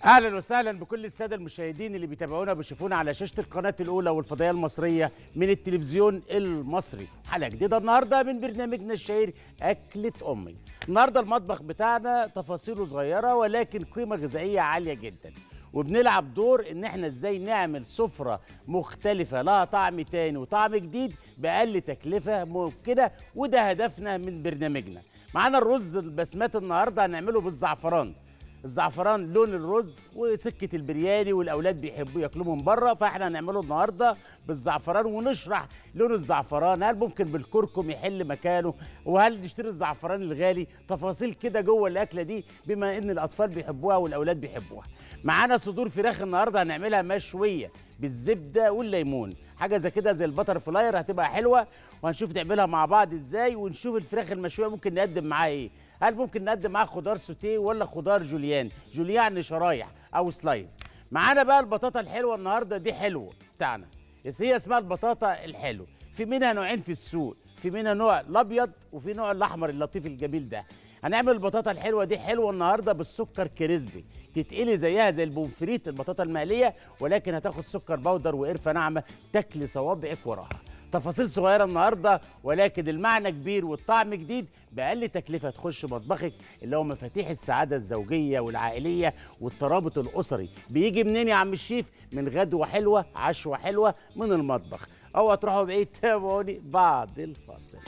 اهلا وسهلا بكل الساده المشاهدين اللي بيتابعونا بيشوفونا على شاشه القناه الاولى والفضائيه المصريه من التلفزيون المصري حلقه جديده النهارده من برنامجنا الشهير اكله امي النهارده المطبخ بتاعنا تفاصيله صغيره ولكن قيمه غذائيه عاليه جدا وبنلعب دور ان احنا ازاي نعمل سفره مختلفه لها طعم تاني وطعم جديد باقل تكلفه ممكنه وده هدفنا من برنامجنا معانا الرز البسمات النهارده هنعمله بالزعفران الزعفران لون الرز وسكه البرياني والاولاد بيحبوا ياكلوه من بره فاحنا هنعمله النهارده بالزعفران ونشرح لون الزعفران هل ممكن بالكركم يحل مكانه وهل نشتري الزعفران الغالي تفاصيل كده جوه الاكله دي بما ان الاطفال بيحبوها والاولاد بيحبوها معانا صدور فراخ النهارده هنعملها مشويه بالزبده والليمون حاجه زي كده زي البتر فلاير هتبقى حلوه وهنشوف نعملها مع بعض ازاي ونشوف الفراخ المشويه ممكن نقدم معاها ايه هل ممكن نقدم معاها خضار سوتيه ولا خضار جوليان جوليان يعني شرايح او سلايز معانا بقى البطاطا الحلوه النهارده دي حلوه بتاعنا بس هي اسمها البطاطا الحلو في منها نوعين في السوق في منها نوع الابيض وفي نوع الاحمر اللطيف الجميل ده هنعمل البطاطا الحلوه دي حلوه النهارده بالسكر كريسبي تتقلي زيها زي البونفريت البطاطا المقليه ولكن هتاخد سكر بودر وقرفه ناعمه تاكلي صوابعك وراها تفاصيل صغيره النهارده ولكن المعنى كبير والطعم جديد باقل تكلفه تخش مطبخك اللي هو مفاتيح السعاده الزوجيه والعائليه والترابط الاسري بيجي منين يا عم الشيف من غدوه حلوه عشوه حلوه من المطبخ اوعوا تروحوا بعيد تابعوني بعد الفاصل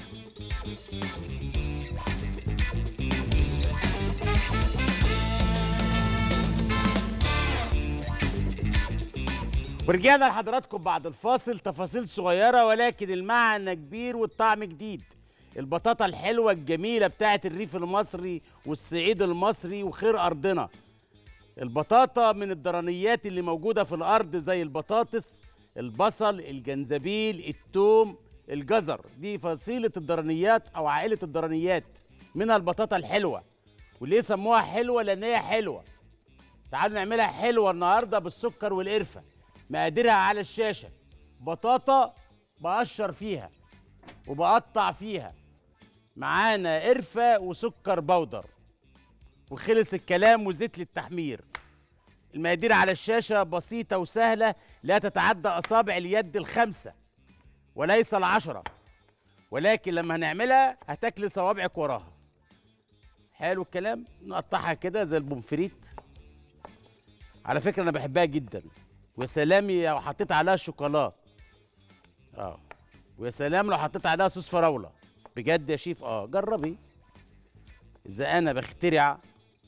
ورجعنا لحضراتكم بعد الفاصل تفاصيل صغيرة ولكن المعنى كبير والطعم جديد البطاطا الحلوة الجميلة بتاعت الريف المصري والصعيد المصري وخير أرضنا البطاطا من الدرانيات اللي موجودة في الأرض زي البطاطس البصل الجنزبيل التوم الجزر دي فصيلة الدرانيات أو عائلة الدرانيات منها البطاطا الحلوة وليه سموها حلوة لأن هي حلوة تعالوا نعملها حلوة النهاردة بالسكر والقرفة مقاديرها على الشاشة بطاطا بقشر فيها وبقطع فيها معانا قرفة وسكر بودر وخلص الكلام وزيت للتحمير المقادير على الشاشة بسيطة وسهلة لا تتعدى أصابع اليد الخمسة وليس العشرة ولكن لما هنعملها هتاكلي صوابعك وراها حلو الكلام نقطعها كده زي البومفريت على فكرة أنا بحبها جدا ويا سلام لو حطيت عليها شوكولا اه ويا سلام لو حطيت عليها صوص فراوله بجد يا شيف اه جربي اذا انا بخترع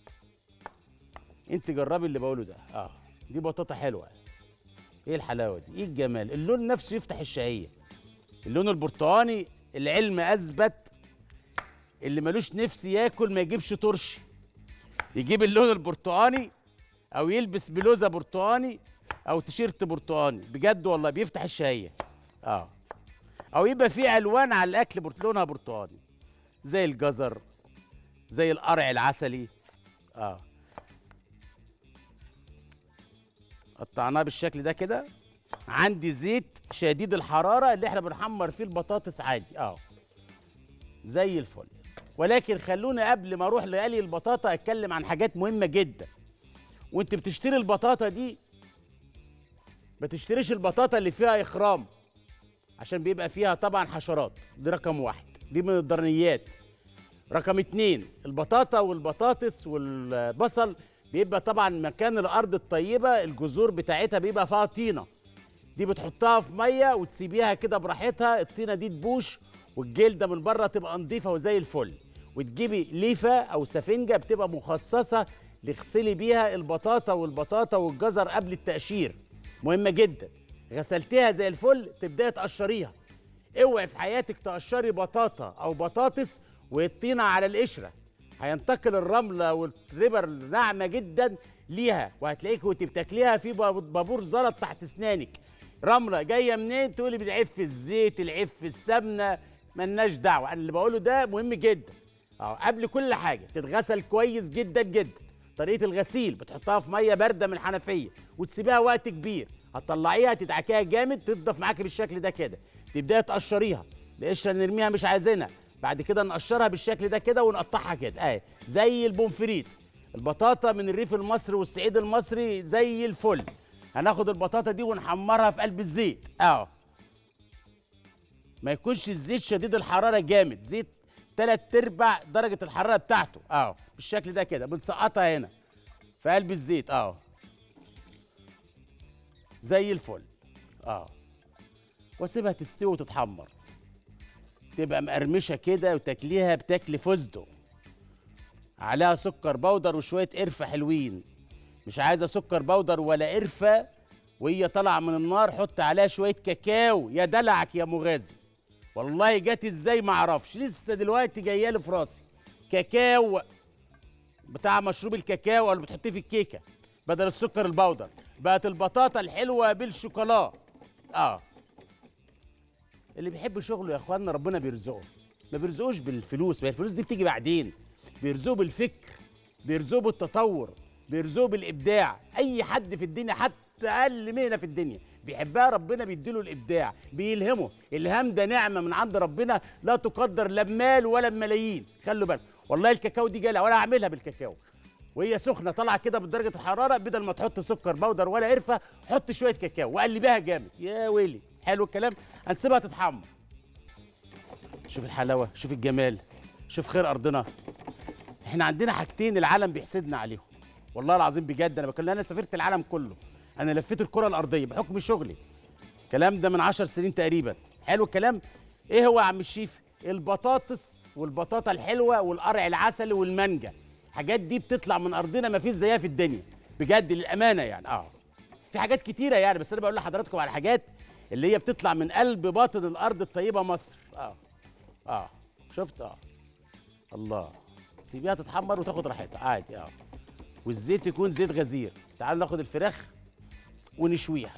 انت جربي اللي بقوله ده اه دي بطاطا حلوه ايه الحلاوه دي ايه الجمال اللون نفسه يفتح الشهيه اللون البرتقاني العلم اثبت اللي ملوش نفس ياكل ما يجيبش طرش يجيب اللون البرتقاني او يلبس بلوزه برتقاني او تيشيرت برتقاني بجد والله بيفتح الشهيه اه او يبقى في الوان على الاكل برت- لونها برتقاني زي الجزر زي القرع العسلي اه قطعناه بالشكل ده كده عندي زيت شديد الحراره اللي احنا بنحمر فيه البطاطس عادي اه زي الفل ولكن خلونا قبل ما اروح لقلي البطاطا اتكلم عن حاجات مهمه جدا وانت بتشتري البطاطا دي ما تشتريش البطاطا اللي فيها اخرام عشان بيبقى فيها طبعا حشرات دي رقم واحد دي من الضرنيات رقم اتنين البطاطا والبطاطس والبصل بيبقى طبعا مكان الارض الطيبه الجذور بتاعتها بيبقى فيها طينه دي بتحطها في ميه وتسيبيها كده براحتها الطينه دي تبوش والجلده من بره تبقى نظيفه وزي الفل وتجيبي ليفه او سفنجه بتبقى مخصصه لغسلي بيها البطاطا والبطاطا والجزر قبل التقشير مهمه جدا غسلتيها زي الفل تبداي تقشريها اوعي في حياتك تقشري بطاطا او بطاطس والطينه على القشره هينتقل الرمله والربر ناعمه جدا ليها وهتلاقيك وانت بتاكليها في باب- بابور زلط تحت اسنانك رمله جايه منين تقولي بالعيب في الزيت العيب في السمنه ملناش دعوه انا اللي بقوله ده مهم جدا اه قبل كل حاجه تتغسل كويس جدا جدا طريقه الغسيل بتحطها في ميه بارده من الحنفيه وتسيبيها وقت كبير هتطلعيها تدعكيها جامد تنضف معاكي بالشكل ده كده تبداي تقشريها القشره نرميها مش عايزينها بعد كده نقشرها بالشكل ده كده ونقطعها كده اهي زي البونفريت البطاطا من الريف المصري والصعيد المصري زي الفل هناخد البطاطا دي ونحمرها في قلب الزيت اهو ما يكونش الزيت شديد الحراره جامد زيت تلات ارباع درجه الحراره بتاعته اهو بالشكل ده كده بنسقطها هنا في قلب الزيت اهو زي الفل اه واسيبها تستوي وتتحمر تبقى مقرمشه كده وتاكليها بتاكلي فستق عليها سكر بودر وشويه قرفه حلوين مش عايزه سكر بودر ولا قرفه وهي طالعه من النار حط عليها شويه كاكاو يا دلعك يا مغازي والله جت ازاي ما اعرفش لسه دلوقتي جايه لي في راسي كاكاو بتاع مشروب الكاكاو اللي بتحطيه في الكيكه بدل السكر البودر بقت البطاطا الحلوه بالشوكولا اه اللي بيحب شغله يا اخوانا ربنا بيرزقه ما بيرزقوش بالفلوس ما هي الفلوس دي بتيجي بعدين بيرزقه بالفكر بيرزقه بالتطور بيرزقه بالابداع اي حد في الدنيا حتى اقل مهنه في الدنيا بيحبها ربنا بيديله الابداع بيلهمه الهام ده نعمه من عند ربنا لا تقدر لا بمال ولا بملايين خلوا بالك والله الكاكاو دي جالها ولا اعملها بالكاكاو وهي سخنه طالعه كده بدرجه الحراره بدل ما تحط سكر بودر ولا قرفه حط شويه كاكاو وقلبيها جامد يا ويلي حلو الكلام هنسيبها تتحمر شوف الحلاوه شوف الجمال شوف خير ارضنا احنا عندنا حاجتين العالم بيحسدنا عليهم والله العظيم بجد انا بكلم انا سافرت العالم كله انا لفيت الكره الارضيه بحكم شغلي الكلام ده من عشر سنين تقريبا حلو الكلام ايه هو يا عم الشيف البطاطس والبطاطا الحلوه والقرع العسلي والمانجا الحاجات دي بتطلع من ارضنا ما فيش زيها في الدنيا بجد للامانه يعني اه في حاجات كتيره يعني بس انا بقول لحضراتكم على حاجات اللي هي بتطلع من قلب باطن الارض الطيبه مصر اه اه شفت اه الله سيبيها تتحمر وتاخد راحتها عادي اه والزيت يكون زيت غزير تعالوا ناخد الفراخ ونشويها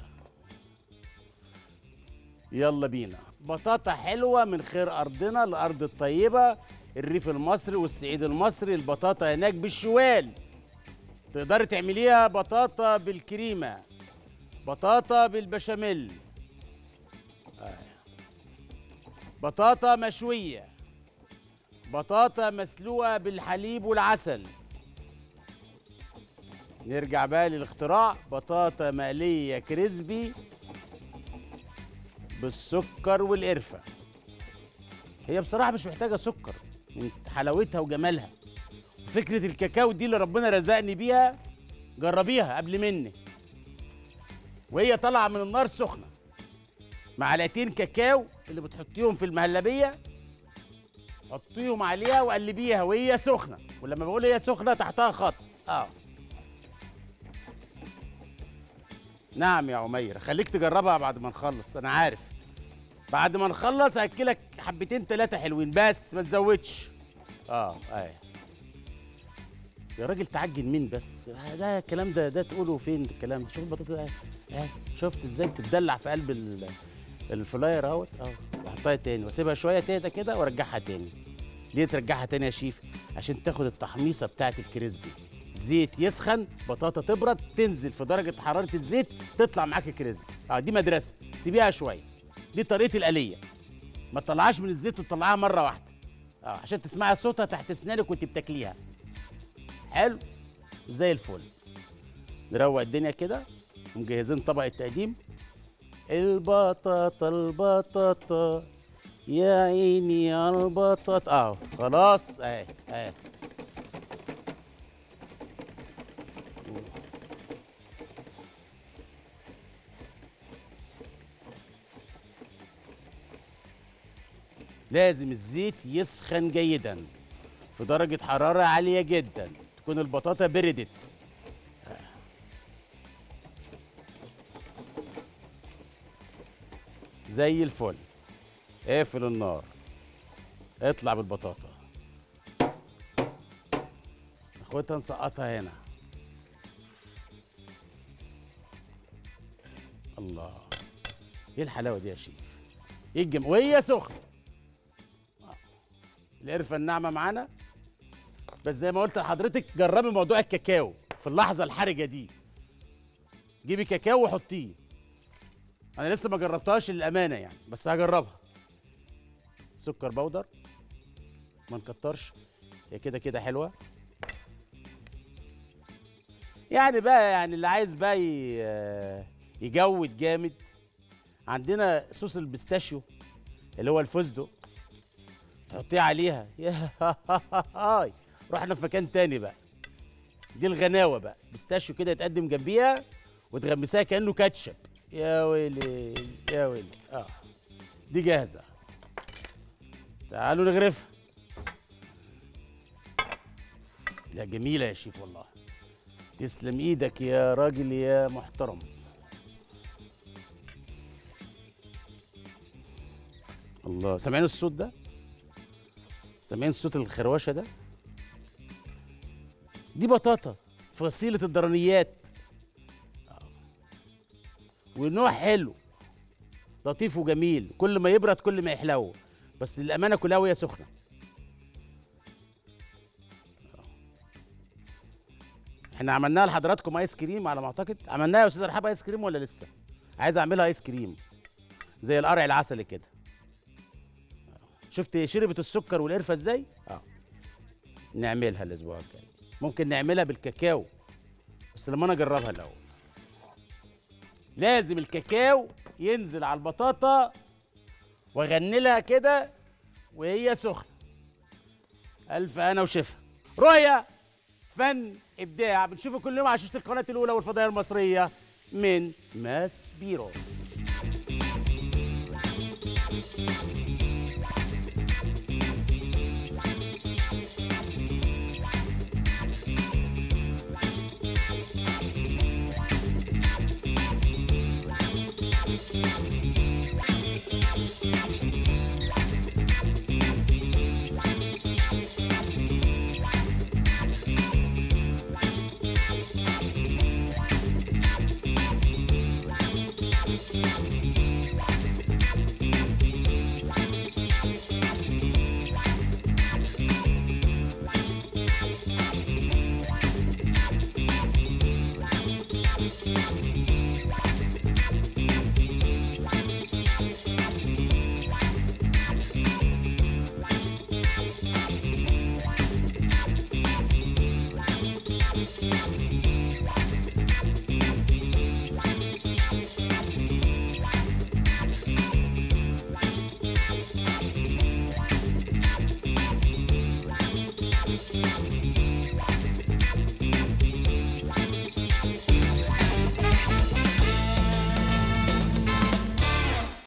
يلا بينا بطاطا حلوه من خير ارضنا الارض الطيبه الريف المصري والصعيد المصري البطاطا هناك بالشوال تقدري تعمليها بطاطا بالكريمه بطاطا بالبشاميل آه. بطاطا مشويه بطاطا مسلوقه بالحليب والعسل نرجع بقى للاختراع بطاطا مقليه كريسبي بالسكر والقرفه هي بصراحه مش محتاجه سكر من حلاوتها وجمالها فكره الكاكاو دي اللي ربنا رزقني بيها جربيها قبل مني وهي طالعه من النار سخنه معلقتين كاكاو اللي بتحطيهم في المهلبيه حطيهم عليها وقلبيها وهي سخنه ولما بقول هي سخنه تحتها خط اه نعم يا عمير خليك تجربها بعد ما نخلص انا عارف بعد ما نخلص هاكلك حبتين ثلاثه حلوين بس ما تزودش اه ايه يا راجل تعجن مين بس ده الكلام ده ده تقوله فين الكلام ده شوف البطاطا ده اه شفت ازاي بتدلع في قلب ال- الفلاير اهوت اه واحطها تاني واسيبها شويه تهدى كده وارجعها تاني ليه ترجعها تاني يا شيف عشان تاخد التحميصه بتاعه الكريسبي زيت يسخن بطاطا تبرد تنزل في درجه حراره الزيت تطلع معاك كريسبي اه دي مدرسه سيبيها شويه دي طريقه الآلية ما تطلعهاش من الزيت وتطلعها مره واحده اه عشان تسمعي صوتها تحت اسنانك وانت بتاكليها حلو زي الفل نروق الدنيا كده ومجهزين طبق التقديم البطاطا البطاطا يا عيني على البطاطا اه خلاص اهي اهي لازم الزيت يسخن جيدا في درجة حرارة عالية جدا تكون البطاطا بردت زي الفل اقفل النار اطلع بالبطاطا ناخدها نسقطها هنا الله ايه الحلاوه دي يا شيف ايه الجم وهي سخنه آه. القرفه الناعمه معانا بس زي ما قلت لحضرتك جربي موضوع الكاكاو في اللحظه الحرجه دي جيبي كاكاو وحطيه انا لسه ما جربتهاش للامانه يعني بس هجربها سكر بودر ما نكترش هي كده كده حلوه يعني بقى يعني اللي عايز بقى ي- يجود جامد عندنا صوص البيستاشيو اللي هو الفستق تحطيه عليها يا هاي رحنا في مكان تاني بقى دي الغناوه بقى بيستاشيو كده يتقدم جنبيها وتغمسها كانه كاتشب يا ويلي يا ويلي اه دي جاهزه تعالوا نغرفها لا جميله يا شيف والله تسلم ايدك يا راجل يا محترم الله سامعين الصوت ده سامعين صوت الخروشه ده دي بطاطا فصيله الدرنيات آه. ونوع حلو لطيف وجميل كل ما يبرد كل ما يحلو بس الامانه كلها وهي سخنه احنا عملناها لحضراتكم ايس كريم على ما اعتقد عملناها يا استاذ رحاب ايس كريم ولا لسه عايز اعملها ايس كريم زي القرع العسلي كده شفت شربت السكر والقرفه ازاي اه نعملها الاسبوع الجاي ممكن نعملها بالكاكاو بس لما انا اجربها الاول لازم الكاكاو ينزل على البطاطا واغنلها كده وهي سخنه الف انا وشفا رؤيا فن ابداع بنشوفه كل يوم على شاشه القناه الاولى والفضائيه المصريه من ماس بيرو